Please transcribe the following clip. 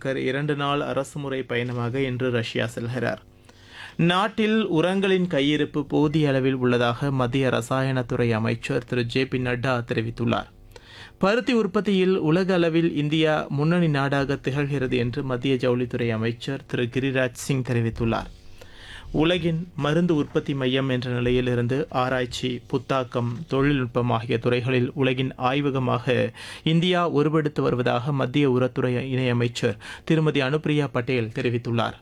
ஜெய்சங்கர் இரண்டு நாள் அரசுமுறை பயணமாக இன்று ரஷ்யா செல்கிறார் நாட்டில் உரங்களின் கையிருப்பு போதிய அளவில் உள்ளதாக மத்திய ரசாயனத்துறை அமைச்சர் திரு ஜே பி நட்டா தெரிவித்துள்ளார் பருத்தி உற்பத்தியில் உலக அளவில் இந்தியா முன்னணி நாடாக திகழ்கிறது என்று மத்திய ஜவுளித்துறை அமைச்சர் திரு கிரிராஜ் சிங் தெரிவித்துள்ளார் உலகின் மருந்து உற்பத்தி மையம் என்ற நிலையிலிருந்து ஆராய்ச்சி புத்தாக்கம் தொழில்நுட்பம் ஆகிய துறைகளில் உலகின் ஆய்வகமாக இந்தியா உருவெடுத்து வருவதாக மத்திய உரத்துறை இணையமைச்சர் திருமதி அனுப்பிரியா பட்டேல் தெரிவித்துள்ளார்